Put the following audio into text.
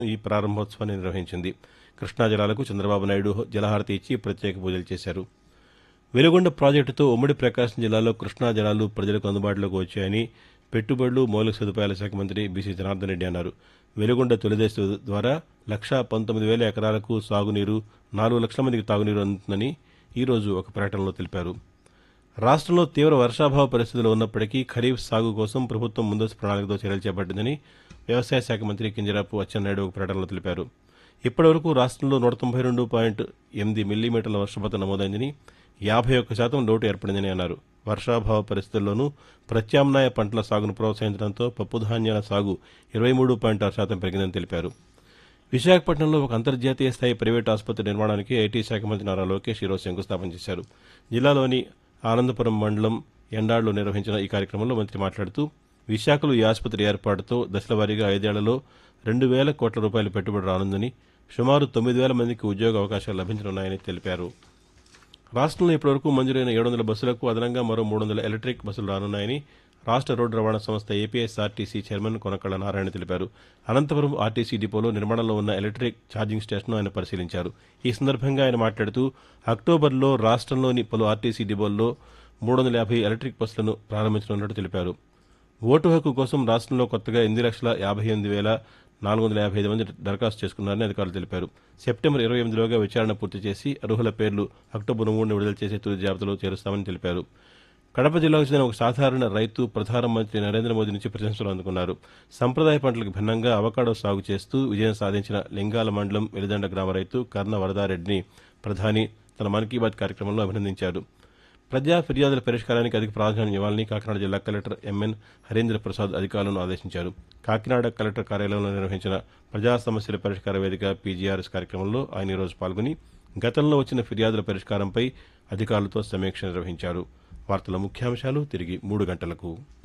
ఈ ప్రారంభోత్సవాన్ని నిర్వహించింది కృష్ణా జలాలకు చంద్రబాబు నాయుడు జలహారతి ఇచ్చి ప్రత్యేక పూజలు చేశారు వెలుగొండ ప్రాజెక్టుతో ఉమ్మడి ప్రకాశం జిల్లాలో కృష్ణా జలాలు ప్రజలకు అందుబాటులోకి వచ్చాయని పెట్టుబడులు మౌలిక సదుపాయాల శాఖ మంత్రి బీసీ జనార్దన్ రెడ్డి అన్నారు వెలుగొండ తొలిదశ ద్వారా లక్షా పంతొమ్మిది వేల ఎకరాలకు సాగునీరు నాలుగు లక్షల మందికి తాగునీరు అందుతుందని ఈరోజు ఒక ప్రకటనలో తెలిపారు రాష్ట్రంలో తీవ్ర వర్షాభావ పరిస్థితులు ఉన్నప్పటికీ ఖరీఫ్ సాగు కోసం ప్రభుత్వం ముందస్తు ప్రణాళికతో చర్యలు చేపట్టిందని వ్యవసాయ శాఖ మంత్రి కింజరాపు అచ్చెన్నాయుడు ఒక ప్రకటనలో తెలిపారు ఇప్పటివరకు రాష్ట్రంలో నూట తొంభై రెండు పాయింట్ ఎనిమిది మిల్లీమీటర్ల వర్షపాతం నమోదైందని యాభై ఒక్క శాతం లోటు ఏర్పడిందని అన్నారు వర్షాభావ పరిస్థితుల్లోనూ ప్రత్యామ్నాయ పంటల సాగును ప్రోత్సహించడంతో పప్పుధాన్యాల సాగు ఇరవై మూడు పాయింట్ ఆరు శాతం పెరిగిందని తెలిపారు విశాఖపట్నంలో ఒక అంతర్జాతీయ స్థాయి ప్రైవేట్ ఆసుపత్రి నిర్మాణానికి ఐటీ శాఖ మంత్రి నారా లోకేష్ ఈరోజు శంకుస్థాపన చేశారు జిల్లాలోని ఆనందపురం మండలం ఎండాడులో నిర్వహించిన ఈ కార్యక్రమంలో మంత్రి మాట్లాడుతూ విశాఖలో ఈ ఆసుపత్రి ఏర్పాటుతో దశలవారీగా ఐదేళ్లలో రెండు వేల కోట్ల రూపాయల పెట్టుబడి రానుందని సుమారు తొమ్మిది వేల మందికి ఉద్యోగ అవకాశాలు లభించనున్నాయని తెలిపారు రాష్ట్రంలో ఇప్పటివరకు మంజూరైన ఏడు వందల బస్సులకు అదనంగా మరో మూడు వందల ఎలక్ట్రిక్ బస్సులు రానున్నాయని రాష్ట్ర రోడ్డు రవాణా సంస్థ ఏపీఎస్ఆర్టీసీ చైర్మన్ కొనకళ్ళ నారాయణ తెలిపారు అనంతపురం ఆర్టీసీ డిపోలో నిర్మాణంలో ఉన్న ఎలక్ట్రిక్ ఛార్జింగ్ స్టేషన్ను ఆయన పరిశీలించారు ఈ సందర్భంగా ఆయన మాట్లాడుతూ అక్టోబర్లో రాష్ట్రంలోని పలు ఆర్టీసీ డిపోల్లో మూడు వందల యాభై ఎలక్ట్రిక్ బస్సులను ప్రారంభించనున్నట్టు తెలిపారు ఓటు హక్కు కోసం రాష్ట్రంలో కొత్తగా ఎనిమిది లక్షల యాభై ఎనిమిది వేల నాలుగు వందల యాభై ఐదు మంది దరఖాస్తు చేసుకున్నారని అధికారులు తెలిపారు సెప్టెంబర్ ఇరవై ఎనిమిదిలోగా విచారణ పూర్తి చేసి అర్హుల పేర్లు అక్టోబర్ మూడున విడుదల చేసే తుది జాబితాలో చేరుస్తామని తెలిపారు కడప జిల్లాకు చెందిన ఒక సాధారణ రైతు ప్రధానమంత్రి నరేంద్ర మోదీ నుంచి ప్రశంసలు అందుకున్నారు సంప్రదాయ పంటలకు భిన్నంగా అవకాడో సాగు చేస్తూ విజయం సాధించిన లింగాల మండలం వెలిదండ గ్రామ రైతు కర్ణ వరదారెడ్డిని ప్రధాని తన మన్ కీ బాత్ కార్యక్రమంలో అభినందించారు ప్రజా ఫిర్యాదుల పరిష్కారానికి అధిక ప్రాధాన్యం ఇవ్వాలని కాకినాడ జిల్లా కలెక్టర్ ఎంఎన్ హరీంద్ర ప్రసాద్ అధికారులను ఆదేశించారు కాకినాడ కలెక్టర్ కార్యాలయంలో నిర్వహించిన ప్రజా సమస్యల పరిష్కార వేదిక పీజీఆర్ఎస్ కార్యక్రమంలో ఆయన ఈరోజు పాల్గొని గతంలో వచ్చిన ఫిర్యాదుల పరిష్కారంపై అధికారులతో సమీక్ష నిర్వహించారు వార్తల ముఖ్యాంశాలు తిరిగి మూడు గంటలకు